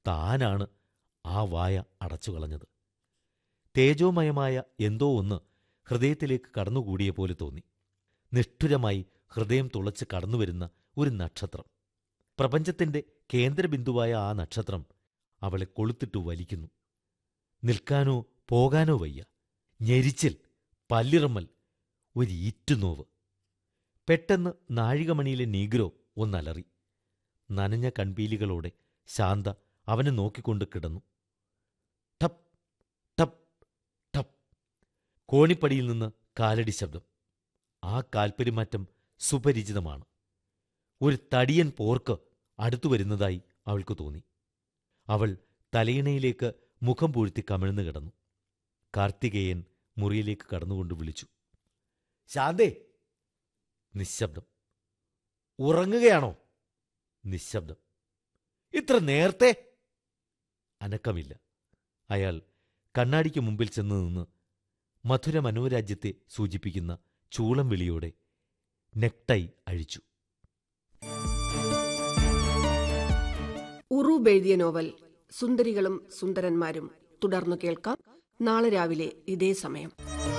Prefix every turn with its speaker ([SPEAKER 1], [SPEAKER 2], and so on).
[SPEAKER 1] താനാണ് ആ വായ അടച്ചു കളഞ്ഞത് തേജോമയമായ എന്തോ ഒന്ന് ഹൃദയത്തിലേക്ക് കടന്നുകൂടിയ പോലെ തോന്നി നിഷ്ഠുരമായി ഹൃദയം തുളച്ച് കടന്നുവരുന്ന ഒരു നക്ഷത്രം പ്രപഞ്ചത്തിന്റെ കേന്ദ്രബിന്ദുവായ ആ നക്ഷത്രം അവളെ കൊളുത്തിട്ടു വലിക്കുന്നു നിൽക്കാനോ പോകാനോ വയ്യ ഞെരിച്ചിൽ പല്ലിറമ്മൽ ഒരു ഈറ്റുനോവ് പെട്ടെന്ന് നാഴികമണിയിലെ നീഗ്രോ ഒന്നലറി നനഞ്ഞ കൺപീലികളോടെ ശാന്ത അവനെ നോക്കിക്കൊണ്ട് കിടന്നു ടപ്പ് ടപ്പ് ടപ്പ് കോണിപ്പടിയിൽ നിന്ന് കാലടി ശബ്ദം ആ കാൽപ്പെരുമാറ്റം സുപരിചിതമാണ് ഒരു തടിയൻ പോർക്ക് അടുത്തു വരുന്നതായി അവൾക്ക് തോന്നി അവൾ തലയിണയിലേക്ക് മുഖം പൂഴ്ത്തി കമിഴ്ന്നു കിടന്നു കാർത്തികേയൻ മുറിയിലേക്ക് കടന്നുകൊണ്ട് വിളിച്ചു ശാന്തേ നിശബ്ദം ഉറങ്ങുകയാണോ നിശബ്ദം ഇത്ര നേരത്തെ അനക്കമില്ല അയാൾ കണ്ണാടിക്ക് മുമ്പിൽ ചെന്ന് നിന്ന് മധുര മനോരാജ്യത്തെ സൂചിപ്പിക്കുന്ന ചൂളം വിളിയോടെ നെക്ടൈ അഴിച്ചു
[SPEAKER 2] ഉറൂബ് എഴുതിയ നോവൽ സുന്ദരികളും സുന്ദരന്മാരും തുടർന്നു കേൾക്കാം നാളെ രാവിലെ ഇതേ സമയം